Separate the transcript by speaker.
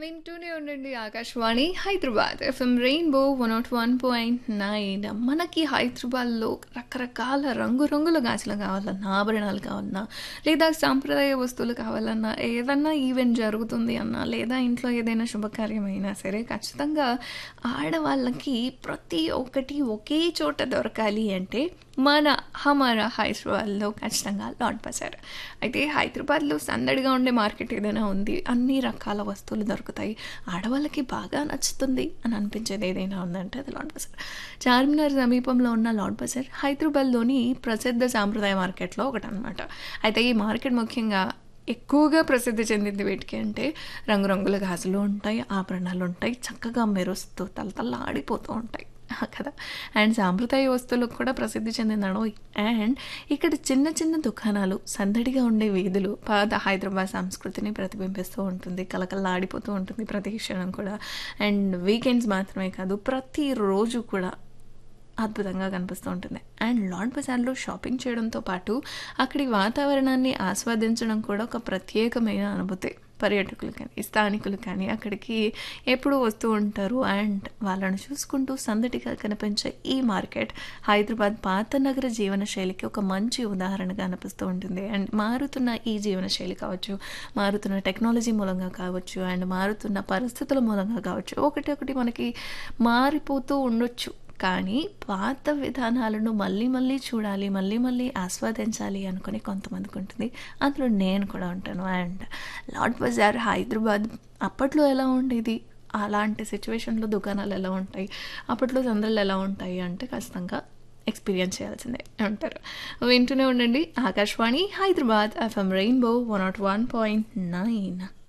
Speaker 1: వింటూనే ఉండండి Akashvani Hyderabad FM rainbow one nought one point nine మనకి హైదరాబాద్లో రకరకాల రంగురంగుల గాజులు కావాలన్నా ఆభరణాలు కావాలన్నా లేదా సాంప్రదాయ వస్తువులు కావాలన్నా ఏదన్నా ఈవెంట్ జరుగుతుంది అన్నా లేదా ఇంట్లో ఏదైనా శుభకార్యం అయినా సరే ఖచ్చితంగా ఆడవాళ్ళకి ప్రతి ఒక్కటి ఒకే చోట దొరకాలి అంటే మన హమారా హైదరాబాద్లో ఖచ్చితంగా లాట్ బజార్ అయితే హైదరాబాద్లో సందడిగా ఉండే మార్కెట్ ఏదైనా ఉంది అన్ని రకాల వస్తువులు దొరుకుతాయి ఆడవాళ్ళకి బాగా నచ్చుతుంది అని అనిపించేది ఏదైనా ఉందంటే అది లాట్ బజార్ చార్మినార్ సమీపంలో ఉన్న లాట్ బజార్ హైదరాబాద్లోని ప్రసిద్ధ సాంప్రదాయ మార్కెట్లో ఒకటి అనమాట అయితే ఈ మార్కెట్ ముఖ్యంగా ఎక్కువగా ప్రసిద్ధి చెందింది వీటికి అంటే రంగురంగుల గాజులు ఉంటాయి ఆభరణాలు ఉంటాయి చక్కగా మెరుస్తూ తలతల ఆడిపోతూ ఉంటాయి కదా అండ్ సాంప్రదాయ వస్తువులకు కూడా ప్రసిద్ధి చెందిందనో అండ్ ఇక్కడ చిన్న చిన్న దుకాణాలు సందడిగా ఉండే వీధులు పాత హైదరాబాద్ సంస్కృతిని ప్రతిబింబిస్తూ ఉంటుంది కలకల్లాడిపోతూ ఉంటుంది ప్రతి క్షణం కూడా అండ్ వీకెండ్స్ మాత్రమే కాదు ప్రతిరోజు కూడా అద్భుతంగా కనిపిస్తూ ఉంటుంది అండ్ లాడ్ బజార్లో షాపింగ్ చేయడంతో పాటు అక్కడి వాతావరణాన్ని ఆస్వాదించడం కూడా ఒక ప్రత్యేకమైన అనుభూతి పర్యాటకులు కానీ స్థానికులు కానీ అక్కడికి ఎప్పుడు వస్తూ ఉంటారు అండ్ వాళ్ళని చూసుకుంటూ సందడిగా కనిపించే ఈ మార్కెట్ హైదరాబాద్ పాత నగర జీవన శైలికి ఒక మంచి ఉదాహరణగా అనిపిస్తూ ఉంటుంది అండ్ మారుతున్న ఈ జీవన శైలి కావచ్చు మారుతున్న టెక్నాలజీ మూలంగా కావచ్చు అండ్ మారుతున్న పరిస్థితుల మూలంగా కావచ్చు ఒకటి ఒకటి మనకి మారిపోతూ ఉండొచ్చు కానీ పాత విధానాలను మళ్ళీ మళ్ళీ చూడాలి మళ్ళీ మళ్ళీ ఆస్వాదించాలి అనుకుని కొంతమందికి ఉంటుంది అందులో నేను కూడా ఉంటాను అండ్ లాడ్ బజార్ హైదరాబాద్ అప్పట్లో ఎలా ఉండేది అలాంటి సిచ్యువేషన్లో దుకాణాలు ఎలా ఉంటాయి అప్పట్లో సందర్లు ఎలా ఉంటాయి అంటే ఖచ్చితంగా ఎక్స్పీరియన్స్ చేయాల్సిందే అంటారు వింటూనే ఉండండి Akashvani Hyderabad FM rainbow one nought one point nine